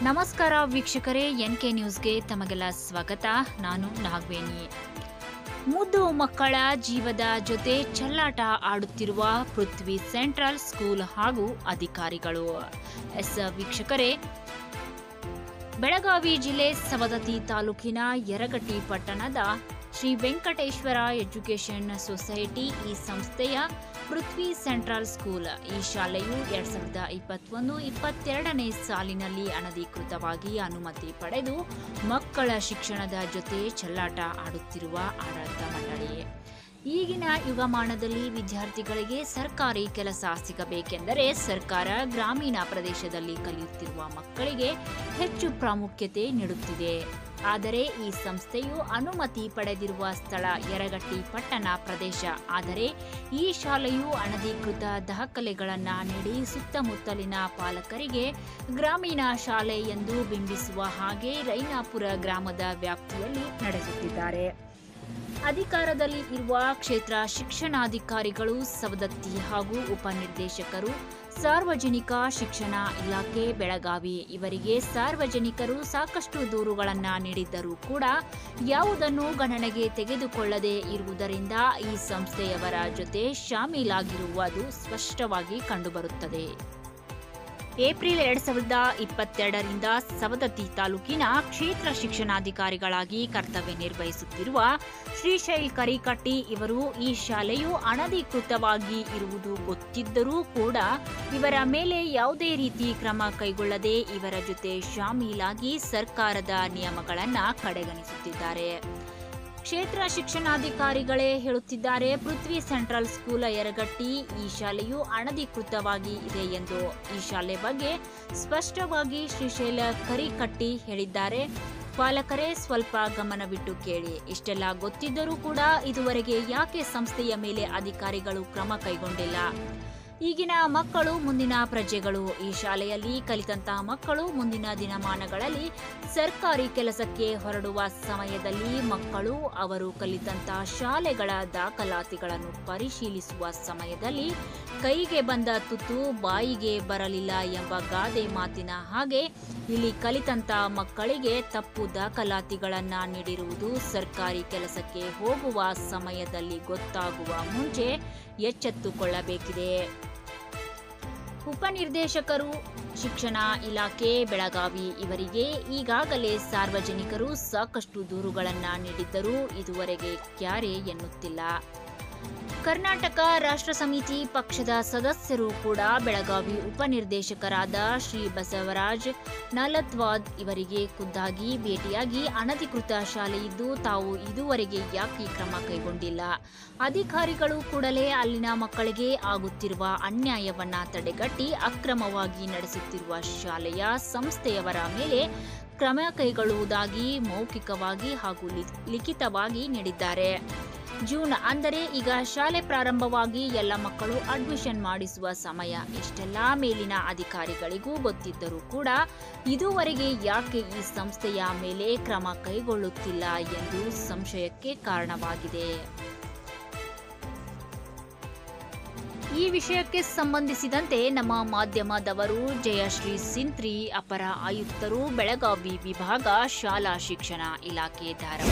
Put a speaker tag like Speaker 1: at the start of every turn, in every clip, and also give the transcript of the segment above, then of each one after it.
Speaker 1: ನಮಸ್ಕಾರ ವೀಕ್ಷಕರೇ N K ನ್ಯೂಸ್ಗೆ ತಮಗೆಲ್ಲ ಸ್ವಾಗತ ನಾನು ನಾಗವೇಣಿ ಮುದ್ದು ಮಕ್ಕಳ ಜೀವದ ಜೊತೆ ಚೆಲ್ಲಾಟ ಆಡುತ್ತಿರುವ ಪೃಥ್ವಿ ಸೆಂಟ್ರಲ್ ಸ್ಕೂಲ್ ಹಾಗೂ ಅಧಿಕಾರಿಗಳು ಎಸ್ ವೀಕ್ಷಕರೇ ಬೆಳಗಾವಿ ಜಿಲ್ಲೆ ಸವದತ್ತಿ ತಾಲೂಕಿನ ಯರಗಟ್ಟಿ ಪಟ್ಟಣದ ಶ್ರೀ ವೆಂಕಟೇಶ್ವರ ಎಜುಕೇಷನ್ ಸೊಸೈಟಿ ಈ ಸಂಸ್ಥೆಯ ಪೃಥ್ವಿ ಸೆಂಟ್ರಲ್ ಸ್ಕೂಲ್ ಈ ಶಾಲೆಯು ಎರಡ್ ಸಾವಿರದ ಇಪ್ಪತ್ತೊಂದು ಇಪ್ಪತ್ತೆರಡನೇ ಸಾಲಿನಲ್ಲಿ ಅನಧಿಕೃತವಾಗಿ ಅನುಮತಿ ಪಡೆದು ಮಕ್ಕಳ ಶಿಕ್ಷಣದ ಜೊತೆ ಚೆಲ್ಲಾಟ ಆಡುತ್ತಿರುವ ಆಡಳಿತ ಮಂಡಳಿ ಈಗಿನ ಯುಗಮಾನದಲ್ಲಿ ವಿದ್ಯಾರ್ಥಿಗಳಿಗೆ ಸರ್ಕಾರಿ ಕೆಲಸ ಸಿಗಬೇಕೆಂದರೆ ಸರ್ಕಾರ ಗ್ರಾಮೀಣ ಪ್ರದೇಶದಲ್ಲಿ ಕಲಿಯುತ್ತಿರುವ ಮಕ್ಕಳಿಗೆ ಹೆಚ್ಚು ಪ್ರಾಮುಖ್ಯತೆ ನೀಡುತ್ತಿದೆ ಆದರೆ ಈ ಸಂಸ್ಥೆಯು ಅನುಮತಿ ಪಡೆದಿರುವ ಸ್ಥಳ ಯರಗಟ್ಟಿ ಪಟ್ಟಣ ಪ್ರದೇಶ ಆದರೆ ಈ ಶಾಲೆಯು ಅನಧಿಕೃತ ದಾಖಲೆಗಳನ್ನು ನೀಡಿ ಸುತ್ತಮುತ್ತಲಿನ ಪಾಲಕರಿಗೆ ಗ್ರಾಮೀಣ ಶಾಲೆ ಎಂದು ಬಿಂಬಿಸುವ ಹಾಗೆ ರೈನಾಪುರ ಗ್ರಾಮದ ವ್ಯಾಪ್ತಿಯಲ್ಲಿ ನಡೆಸುತ್ತಿದ್ದಾರೆ ಅಧಿಕಾರದಲ್ಲಿ ಇರುವ ಕ್ಷೇತ್ರ ಶಿಕ್ಷಣಾಧಿಕಾರಿಗಳು ಸವದತ್ತಿ ಹಾಗೂ ಉಪನಿರ್ದೇಶಕರು ಸಾರ್ವಜನಿಕ ಶಿಕ್ಷಣ ಇಲಾಖೆ ಬೆಳಗಾವಿ ಇವರಿಗೆ ಸಾರ್ವಜನಿಕರು ಸಾಕಷ್ಟು ದೂರುಗಳನ್ನು ನೀಡಿದ್ದರೂ ಕೂಡ ಯಾವುದನ್ನು ಗಣನೆಗೆ ತೆಗೆದುಕೊಳ್ಳದೆ ಇರುವುದರಿಂದ ಈ ಸಂಸ್ಥೆಯವರ ಜೊತೆ ಶಾಮೀಲಾಗಿರುವುದು ಸ್ಪಷ್ಟವಾಗಿ ಕಂಡುಬರುತ್ತದೆ ಏಪ್ರಿಲ್ ಎರಡ್ ಸಾವಿರದ ಇಪ್ಪತ್ತೆರಡರಿಂದ ಸವದತ್ತಿ ತಾಲೂಕಿನ ಕ್ಷೇತ್ರ ಶಿಕ್ಷಣಾಧಿಕಾರಿಗಳಾಗಿ ಕರ್ತವ್ಯ ನಿರ್ವಹಿಸುತ್ತಿರುವ ಶ್ರೀಶೈಲ್ ಕರಿಕಟ್ಟಿ ಇವರು ಈ ಶಾಲೆಯು ಅನಧಿಕೃತವಾಗಿ ಇರುವುದು ಗೊತ್ತಿದ್ದರೂ ಕೂಡ ಇವರ ಮೇಲೆ ಯಾವುದೇ ರೀತಿ ಕ್ರಮ ಕೈಗೊಳ್ಳದೆ ಇವರ ಜೊತೆ ಶಾಮೀಲಾಗಿ ಸರ್ಕಾರದ ನಿಯಮಗಳನ್ನು ಕಡೆಗಣಿಸುತ್ತಿದ್ದಾರೆ ಕ್ಷೇತ್ರ ಶಿಕ್ಷಣಾಧಿಕಾರಿಗಳೇ ಹೇಳುತ್ತಿದ್ದಾರೆ ಪೃಥ್ವಿ ಸೆಂಟ್ರಲ್ ಸ್ಕೂಲ್ ಯರಗಟ್ಟಿ ಈ ಶಾಲೆಯು ಅನಧಿಕೃತವಾಗಿ ಇದೆ ಎಂದು ಈ ಶಾಲೆ ಬಗ್ಗೆ ಸ್ಪಷ್ಟವಾಗಿ ಶ್ರೀಶೈಲ ಕರಿಕಟ್ಟಿ ಹೇಳಿದ್ದಾರೆ ಪಾಲಕರೇ ಸ್ವಲ್ಪ ಗಮನವಿಟ್ಟು ಕೇಳಿ ಇಷ್ಟೆಲ್ಲ ಗೊತ್ತಿದ್ದರೂ ಕೂಡ ಇದುವರೆಗೆ ಯಾಕೆ ಸಂಸ್ಥೆಯ ಮೇಲೆ ಅಧಿಕಾರಿಗಳು ಕ್ರಮ ಕೈಗೊಂಡಿಲ್ಲ ಈಗಿನ ಮಕ್ಕಳು ಮುಂದಿನ ಪ್ರಜೆಗಳು ಈ ಶಾಲೆಯಲ್ಲಿ ಕಲಿತಂತಹ ಮಕ್ಕಳು ಮುಂದಿನ ದಿನಮಾನಗಳಲ್ಲಿ ಸರ್ಕಾರಿ ಕೆಲಸಕ್ಕೆ ಹೊರಡುವ ಸಮಯದಲ್ಲಿ ಮಕ್ಕಳು ಅವರು ಕಲಿತಂತಹ ಶಾಲೆಗಳ ದಾಖಲಾತಿಗಳನ್ನು ಪರಿಶೀಲಿಸುವ ಸಮಯದಲ್ಲಿ ಕೈಗೆ ಬಂದ ತುತ್ತು ಬಾಯಿಗೆ ಬರಲಿಲ್ಲ ಎಂಬ ಗಾದೆ ಮಾತಿನ ಹಾಗೆ ಇಲ್ಲಿ ಕಲಿತಂತ ಮಕ್ಕಳಿಗೆ ತಪ್ಪು ದಾಖಲಾತಿಗಳನ್ನು ನೀಡಿರುವುದು ಸರ್ಕಾರಿ ಕೆಲಸಕ್ಕೆ ಹೋಗುವ ಸಮಯದಲ್ಲಿ ಗೊತ್ತಾಗುವ ಮುಂಚೆ ಎಚ್ಚೆತ್ತುಕೊಳ್ಳಬೇಕಿದೆ ಉಪನಿರ್ದೇಶಕರು ಶಿಕ್ಷಣ ಇಲಾಖೆ ಬೆಳಗಾವಿ ಇವರಿಗೆ ಈಗಾಗಲೇ ಸಾರ್ವಜನಿಕರು ಸಾಕಷ್ಟು ದೂರುಗಳನ್ನು ನೀಡಿದ್ದರೂ ಇದುವರೆಗೆ ಕ್ಯಾರೆ ಎನ್ನುತ್ತಿಲ್ಲ ಕರ್ನಾಟಕ ರಾಷ್ಟ್ರ ಸಮಿತಿ ಪಕ್ಷದ ಸದಸ್ಯರು ಕೂಡ ಬೆಳಗಾವಿ ಉಪನಿರ್ದೇಶಕರಾದ ಶ್ರೀ ಬಸವರಾಜ್ ನಲತ್ವಾದ್ ಇವರಿಗೆ ಖುದ್ದಾಗಿ ಭೇಟಿಯಾಗಿ ಅನಧಿಕೃತ ಶಾಲೆಯಿದ್ದು ತಾವು ಇದುವರೆಗೆ ಯಾಕೆ ಕ್ರಮ ಕೈಗೊಂಡಿಲ್ಲ ಅಧಿಕಾರಿಗಳು ಕೂಡಲೇ ಅಲ್ಲಿನ ಮಕ್ಕಳಿಗೆ ಆಗುತ್ತಿರುವ ಅನ್ಯಾಯವನ್ನ ತಡೆಗಟ್ಟಿ ಅಕ್ರಮವಾಗಿ ನಡೆಸುತ್ತಿರುವ ಶಾಲೆಯ ಸಂಸ್ಥೆಯವರ ಮೇಲೆ ಕ್ರಮ ಕೈಗೊಳ್ಳುವುದಾಗಿ ಮೌಖಿಕವಾಗಿ ಹಾಗೂ ಲಿ- ಲಿಖಿತವಾಗಿ ನೀಡಿದ್ದಾರೆ ಜೂನ್ ಅಂದರೆ ಈಗ ಶಾಲೆ ಪ್ರಾರಂಭವಾಗಿ ಎಲ್ಲ ಮಕ್ಕಳು ಅಡ್ಮಿಷನ್ ಮಾಡಿಸುವ ಸಮಯ ಇಷ್ಟೆಲ್ಲ ಮೇಲಿನ ಅಧಿಕಾರಿಗಳಿಗೂ ಗೊತ್ತಿದ್ದರೂ ಕೂಡ ಇದುವರೆಗೆ ಯಾಕೆ ಈ ಸಂಸ್ಥೆಯ ಮೇಲೆ ಕ್ರಮ ಕೈಗೊಳ್ಳುತ್ತಿಲ್ಲ ಎಂದು ಸಂಶಯಕ್ಕೆ ಕಾರಣವಾಗಿದೆ ಈ ವಿಷಯಕ್ಕೆ ಸಂಬಂಧಿಸಿದಂತೆ ನಮ್ಮ ಮಾಧ್ಯಮದವರು ಜಯಶ್ರೀ ಸಿಂತ್ರಿ ಅಪರ ಆಯುಕ್ತರು ಬೆಳಗಾವಿ ವಿಭಾಗ ಶಾಲಾ ಶಿಕ್ಷಣ ಇಲಾಖೆ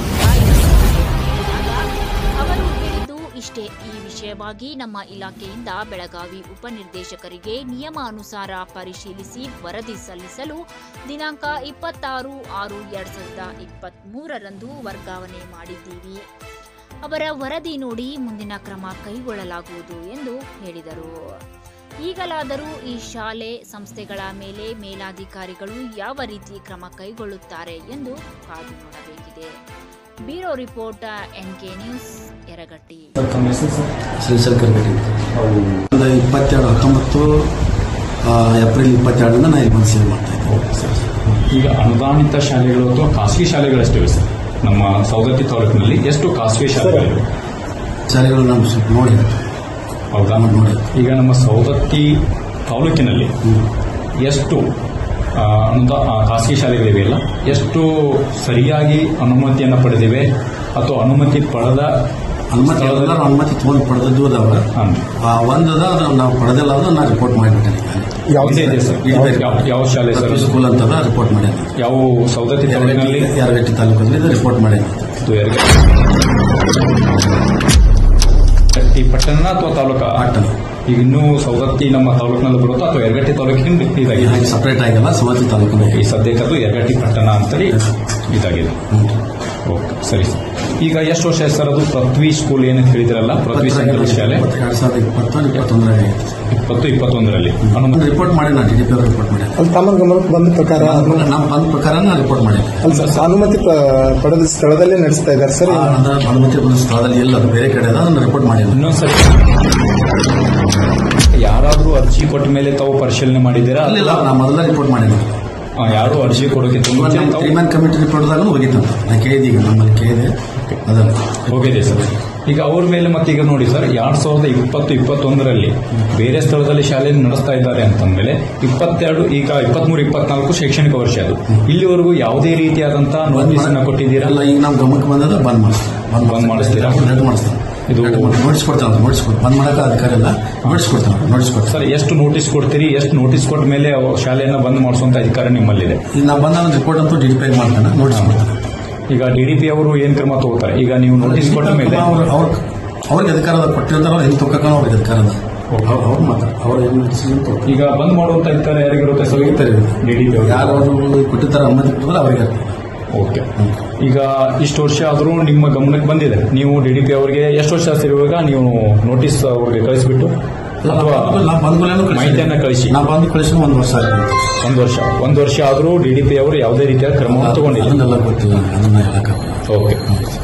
Speaker 1: ಧಾರವಾಡ ಅವರು ಹೇಳಿದ್ದು ಇಷ್ಟೇ ಈ ವಿಷಯವಾಗಿ ನಮ್ಮ ಇಲಾಖೆಯಿಂದ ಬೆಳಗಾವಿ ಉಪನಿರ್ದೇಶಕರಿಗೆ ನಿಯಮಾನುಸಾರ ಪರಿಶೀಲಿಸಿ ವರದಿ ಸಲ್ಲಿಸಲು ದಿನಾಂಕ ಇಪ್ಪತ್ತಾರು ಆರು ಎರಡ್ ಸಾವಿರದ ಇಪ್ಪತ್ತ್ ಮೂರರಂದು ವರ್ಗಾವಣೆ ಮಾಡಿದ್ದೀವಿ ಅವರ ವರದಿ ನೋಡಿ ಮುಂದಿನ ಕ್ರಮ ಕೈಗೊಳ್ಳಲಾಗುವುದು ಎಂದು ಹೇಳಿದರು ಈಗಲಾದರೂ ಈ ಶಾಲೆ ಸಂಸ್ಥೆಗಳ ಮೇಲೆ ಮೇಲಾಧಿಕಾರಿಗಳು ಯಾವ ರೀತಿ ಕ್ರಮ ಕೈಗೊಳ್ಳುತ್ತಾರೆ ಎಂದು ಕಾದು ನೋಡಬೇಕಿದೆ bureau report NK news Yaragatti
Speaker 2: sir ತಮ್ಮ ಹೆಸರು ಸರ್
Speaker 3: ಶ್ರೀಶೈಲ್ ಕರ್ಗಟ್ಟಿ
Speaker 2: ಒಂದು ಇಪ್ಪತ್ತೆರಡು ಹತ್ತೊಂಬತ್ತು ಆ, ಏಪ್ರಿಲ್ ಇಪ್ಪತ್ತೆರಡರಿಂದ ನಾನು ಇಲ್ಲಿ ಬಂದು ಸೇವೆ ಮಾಡ್ತಾ ಇದ್ದೀನಿ
Speaker 3: ಓಕೆ ಸರ್ ಈಗ ಅನುದಾನಿತ ಶಾಲೆಗಳು ಅಥವಾ ಖಾಸಗಿ ಶಾಲೆಗಳಷ್ಟಿವೆ ಸರ್ ನಮ್ಮ ಸವದತ್ತಿ ತಾಲೂಕಿನಲ್ಲಿ ಎಷ್ಟು ಖಾಸಗಿ ಶಾಲೆಗಳಿವೆ
Speaker 2: ಶಾಲೆಗಳು ನಾನು ಸ್ವಲ್ಪ ನೋಡಿ
Speaker 3: ಹೌದಾ
Speaker 2: ನೋಡಿ
Speaker 3: ಈಗ ನಮ್ಮ ಸವದತ್ತಿ ತಾಲೂಕಿನಲ್ಲಿ ಎಷ್ಟು ಆ, ಅನುದಾ ಆ, ಖಾಸಗಿ ಶಾಲೆಗಳಿವೆಯಲ್ಲ ಎಷ್ಟು ಸರಿಯಾಗಿ ಅನುಮತಿಯನ್ನು ಪಡೆದಿವೆ ಅಥವಾ ಅನುಮತಿ ಪಡೆದ
Speaker 2: ಅನುಮತಿ ಎಲ್ಲರೂ ಅನುಮತಿ ತೊಗೊಂಡು ಪಡೆದದ್ದು ಅದಾವ
Speaker 3: ಹಾಂ
Speaker 2: ಆ, ಒಂದದ ಅದು ನಾವು ಪಡೆದಿಲ್ಲ ಅಂದ್ರೆ ನಾನು ರಿಪೋರ್ಟ್ ಮಾಡಿಬಿಟ್ಟೇನೆ ಈಗಾಗಲೇ
Speaker 4: ಯಾವ
Speaker 3: ಇದೆ ಇದೆ ಸರ್ ಯಾವ ಯಾವ ಶಾಲೆ ಸರ್ ಅದು?
Speaker 2: ಸ್ಕೂಲ್ ಅಂತದ ರಿಪೋರ್ಟ್ ಮಾಡ್ಯಾನ
Speaker 3: ಯಾವ ಸೌದತ್ತಿ ತಾಲೂಕಿನಲ್ಲಿ
Speaker 2: ಯಾರಗಟ್ಟಿ ತಾಲೂಕಲ್ಲಿ ಇದು ರಿಪೋರ್ಟ್ ಮಾಡ್ಯಾನ
Speaker 3: ಇದು ಎರಗಟ್ಟಿ ಪಟ್ಟಣ ಅಥವಾ ತಾಲೂಕಾ
Speaker 2: ಪಟ್ಟಣ.
Speaker 3: ಈಗ ಇನ್ನೂ ಸೌದತ್ತಿ ನಮ್ಮ ತಾಲೂಕಿನಲ್ಲಿ ಬರುತ್ತಾ ಅಥವಾ ಎರಗಟ್ಟಿ ತಾಲೂಕಿನ ಇದಾಗಿದೆ
Speaker 2: ಸಪರೇಟ್ ಆಗಿಲ್ಲ ಸವತಿ ತಾಲೂಕಿನ
Speaker 3: ಈ ಸದ್ಯಕ್ಕೆ ಅದು ಎರಗಟ್ಟಿ ಪಟ್ಟಣ ಅಂತೇಳಿ ಇದಾಗಿದೆ ಓಕೆ ಸರಿ ಸರ್ ಈಗ ಎಷ್ಟು ವರ್ಷ ಆಯ್ತು ಸರ್ ಅದು ಪೃಥ್ವಿ ಸ್ಕೂಲ್ ಏನಂತ ಹೇಳಿದ್ರಲ್ಲ ಪೃಥ್ವಿ ಸಂಗೀತ ಶಾಲೆ
Speaker 2: ಎರಡ್ ಸಾವಿರದ ಇಪ್ಪತ್ತು ಇಪ್ಪತ್ತೊಂದರಾಗ
Speaker 3: ಇಪ್ಪತ್ತು ಇಪ್ಪತ್ತೊಂದರಲ್ಲಿ ಅನುಮತಿ
Speaker 2: ರಿಪೋರ್ಟ್ ಮಾಡಿ ನಾನು ಡಿ ಡಿ ಪಿ ರಿಪೋರ್ಟ್ ಮಾಡಿ
Speaker 4: ಅಲ್ಲಿ ತಮ್ಮ ಗಮನಕ್ಕೆ ಬಂದ ಪ್ರಕಾರ ಅದು
Speaker 2: ನಮ್ಮ ಬಂದ ಪ್ರಕಾರ ನಾನು ರಿಪೋರ್ಟ್ ಮಾಡಿದ್ದೆ
Speaker 4: ಅಲ್ಲಿ ಸರ್ ಅನುಮತಿ ಪ- ಪಡೆದ ಸ್ಥಳದಲ್ಲೇ ನಡೆಸ್ತಾ ಇದ್ದಾರೆ ಸರ್
Speaker 2: ಆ, ಅದ ಅನುಮತಿ ಬಂದ ಸ್ಥಳದಲ್ಲಿ ಇಲ್ಲ ಅದು ಬೇರೆ ಕಡೆ ಅದ ಅದನ್ನ ರಿಪೋರ್ಟ್ ಮಾಡಿಲ್ಲ
Speaker 3: ಇನ್ನೊಂದ್ಸರಿ ಯಾರಾದ್ರೂ ಅರ್ಜಿ ಕೊಟ್ಟ ಮೇಲೆ ತಾವು ಪರಿಶೀಲನೆ ಮಾಡಿದ್ದೀರಾ
Speaker 2: ಅಲ್ಲಿಲ್ಲ ನಾ ಮೊದಲ ರಿಪೋರ್ಟ್ ಮಾಡಿದ್ದೆ
Speaker 3: ಆ, ಯಾರು ಅರ್ಜಿ ಕೊಡೋಕ್ಕಿಂತ ಮುಂಚೆ
Speaker 2: ನಮ್ಮ
Speaker 3: ತಾವು
Speaker 2: ತ್ರೀ ಮ್ಯಾನ್ ಕಮಿಟಿ ರಿಪೋರ್ಟ್ದಾಗ ಹೋಗಿತ್ತಂತ ನಾ ಕೇಳಿದೆ ಈಗ ನಮ್ಮಲ್ಲಿ ಕೇಳಿದೆ ಅದಲ್ಲ
Speaker 3: ಹೋಗಿದೆ ಸರ್ ಈಗ ಅವ್ರ ಮೇಲೆ ಮತ್ತೆ ಈಗ ನೋಡಿ ಸರ್ ಎರಡ್ ಸಾವಿರದ ಇಪ್ಪತ್ತು ಇಪ್ಪತ್ತೊಂದರಲ್ಲಿ ಬೇರೆ ಸ್ಥಳದಲ್ಲಿ ಶಾಲೆ ನಡೆಸ್ತಾ ಇದ್ದಾರೆ ಅಂತಂದ್ಮೇಲೆ ಇಪ್ಪತ್ತೆರಡು ಈಗ ಇಪ್ಪತ್ಮೂರು ಇಪ್ಪತ್ನಾಲ್ಕು ಶೈಕ್ಷಣಿಕ ವರ್ಷ ಅದು ಇಲ್ಲಿವರೆಗೂ ಯಾವುದೇ ರೀತಿಯಾದಂತಹ ನೋಟಿಸ್ ಅನ್ನ ಕೊಟ್ಟಿದ್ದೀರಾ
Speaker 2: ಅಲ್ಲ ಈಗ ನಾವು ಗಮನಕ್ಕೆ ಬಂದದ ಬಂದ್ ಮಾಡಿಸ್ತಾರೆ
Speaker 3: ಬಂದ್ ಮಾಡಿಸ್ತೀರಾ?
Speaker 2: ಲೆಟ್ ಮಾಡಿಸ್ತಾರೆ
Speaker 3: ಇದು-
Speaker 2: ನೋಟಿಸ್ ಕೊಡ್ತಾನೆ ನೋಟಿಸ್ ಕೊಡ್ ಬಂದ್ ಮಾಡಕ್ಕೆ ಅಧಿಕಾರ ಇಲ್ಲ ನೋಟಿಸ್ ಕೊಡ್ತಾನೆ ನೋಟಿಸ್ ಕೊಡ್ತಾರೆ
Speaker 3: ಸರ್ ಎಷ್ಟು ನೋಟಿಸ್ ಕೊಡ್ತೀರಿ ಎಷ್ಟು ನೋಟಿಸ್ ಕೊಟ್ಟ ಮೇಲೆ ಅವು ಶಾಲೆಯನ್ನ ಬಂದ್ ಮಾಡಿಸುವಂತ ಅಧಿಕಾರ ನಿಮ್ಮಲ್ಲಿದೆ
Speaker 2: ಈಗ ನಾ ಬಂದ ರಿಪೋರ್ಟ್ ಅಂತೂ ಡಿ ಡಿ ಪಿ ಮಾಡ್ತಾನೆ ನೋಟಿಸ್ ಕೊಡ್ತಾನೆ
Speaker 3: ಈಗ ಡಿಡಿಪಿ ಅವರು ಏನ್ ಕ್ರಮ ತಗೋತಾರೆ ಈಗ ನೀವು ನೋಟಿಸ್ ಕೊಟ್ಟ ಮೇಲೆ
Speaker 2: ಅವ್ರ ಅವ್ರ ಅವ್ರಿಗೆ ಅಧಿಕಾರ ಅದ ಕೊಟ್ಟಿರ್ತಾರ ಅವ್ರು ಹೆಂಗ್ ತೊಗೊಳಕ ಅವ್ರಿಗೆ ಅಧಿಕಾರ ಅದ ಅವ್ರು ಅವ್ರು ಮಾತಾಡ ಅವ್ರು ಏನ್ ಡಿಸಿಷನ್ ತಗೋ
Speaker 3: ಈಗ ಬಂದ್ ಮಾಡುವಂತ ಅಧಿಕಾರ ಯಾರಿಗಿರುತ್ತೆ ಸರ್ ಡಿಡಿಪಿ
Speaker 2: ಯಾರು ಅವರು ಕೊಟ್ಟಿರ್ತಾರ ಅನುಮತಿ ಕೊಟ್ಟಿದ್ರೆ ಅವರಿಗೆ
Speaker 3: ಓಕೆ ಈಗ ಇಷ್ಟು ವರ್ಷ ಆದರೂ ನಿಮ್ಮ ಗಮನಕ್ಕೆ ಬಂದಿದೆ ನೀವು ಡಿಡಿಪಿ ಅವರಿಗೆ ಎಷ್ಟು ವರ್ಷ ಇರುವಾಗ ನೀವು ನೋಟಿಸ್ ಅವ್ರಿಗೆ ಕಳಿಸ್ಬಿಟ್ಟು ಅಥವಾ
Speaker 2: ನಾ ಬಂದ್ಗಳೇನು
Speaker 3: ಮಾಹಿತಿಯನ್ನ ಕಳಿಸಿ
Speaker 2: ನಾ ಬಂದು ಕಳಿಸಿ ಒಂದು ವರ್ಷ ಆಯ್ತು
Speaker 3: ಒಂದು ವರ್ಷ ಒಂದು ವರ್ಷ ಆದರೂ ಡಿಡಿಪಿ ಅವರು ಯಾವುದೇ ರೀತಿಯ ಕ್ರಮವನ್ನು ತಗೊಂಡಿಲ್ಲ
Speaker 2: ಅದನ್ನೆಲ್ಲ ಗೊತ್ತಿಲ್ಲ ಅದನ್ನ ಹೇಳಕ್ಕಾಗಲ್ಲ
Speaker 3: ಓಕೆ